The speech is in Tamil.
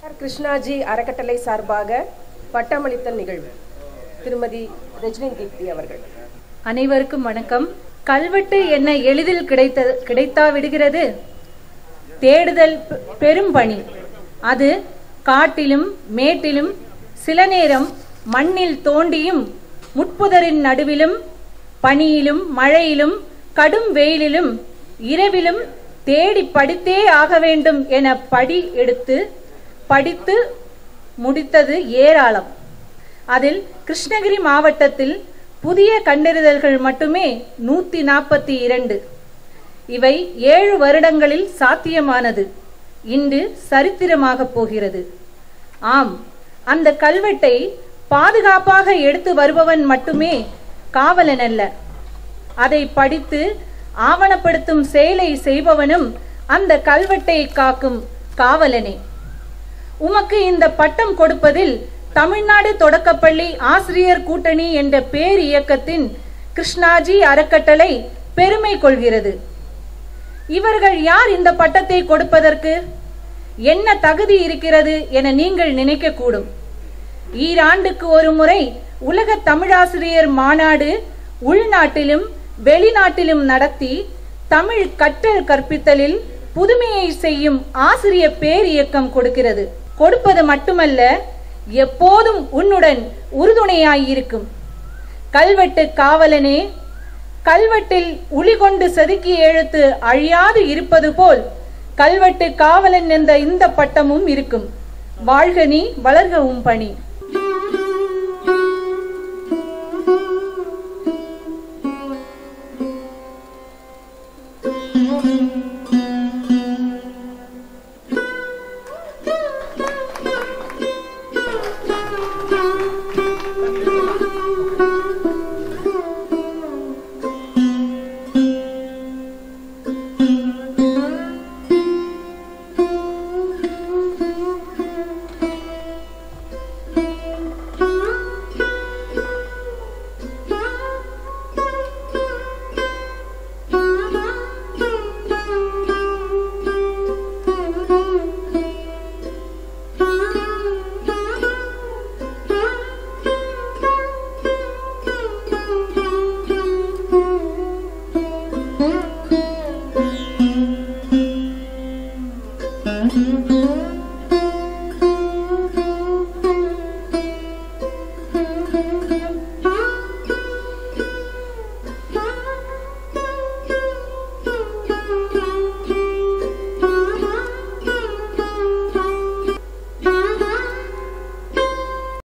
கிருஷ்ணாஜி அறக்கட்டளை சார்பாக பட்டமளித்தல் நிகழ்வு திருமதி ரஜினி தீப்தி அவர்கள் அனைவருக்கும் வணக்கம் கல்வெட்டு என்ன எளிதில் கிடைத்த கிடைத்தா விடுகிறது தேடுதல் பெ- பெரும் பணி அது காட்டிலும் மேட்டிலும் சில நேரம் மண்ணில் தோண்டியும் முட்புதரின் நடுவிலும் பனியிலும் மழையிலும் கடும் வெயிலிலும் இரவிலும் தேடி படித்தே ஆக வேண்டும் என படி எடுத்து படித்து முடித்தது ஏராளம் அதில் கிருஷ்ணகிரி மாவட்டத்தில் புதிய கண்டறிதல்கள் மட்டுமே நூத்தி நாற்பத்தி இரண்டு இவை ஏழு வருடங்களில் சாத்தியமானது இன்று சரித்திரமாக போகிறது ஆம் அந்த கல்வெட்டை பாதுகாப்பாக எடுத்து வருபவன் மட்டுமே காவலன் அல்ல அதை படித்து ஆவணப்படுத்தும் செயலை செய்பவனும் அந்த கல்வெட்டை காக்கும் காவலனே உமக்கு இந்த பட்டம் கொடுப்பதில் தமிழ்நாடு தொடக்கப்பள்ளி ஆசிரியர் கூட்டணி என்ற பேர் இயக்கத்தின் கிருஷ்ணாஜி அறக்கட்டளை பெருமை கொள்கிறது இவர்கள் யார் இந்த பட்டத்தை கொடுப்பதற்கு என்ன தகுதி இருக்கிறது என நீங்கள் நினைக்கக்கூடும் ஈராண்டுக்கு ஒரு முறை உலக தமிழாசிரியர் மாநாடு உள்நாட்டிலும் வெளிநாட்டிலும் நடத்தி தமிழ் கற்றல் கற்பித்தலில் புதுமையை செய்யும் ஆசிரிய பேர் இயக்கம் கொடுக்கிறது கொடுப்பது மட்டுமல்ல எப்போதும் உன்னுடன் உறுதுணையாயிருக்கும் கல்வெட்டு காவலனே கல்வெட்டில் உளி கொண்டு செதுக்கிய எழுத்து அழியாது இருப்பது போல் கல்வெட்டு காவலன் என்ற இந்த பட்டமும் இருக்கும் வாழ்க நீ வளர்கவும் பணி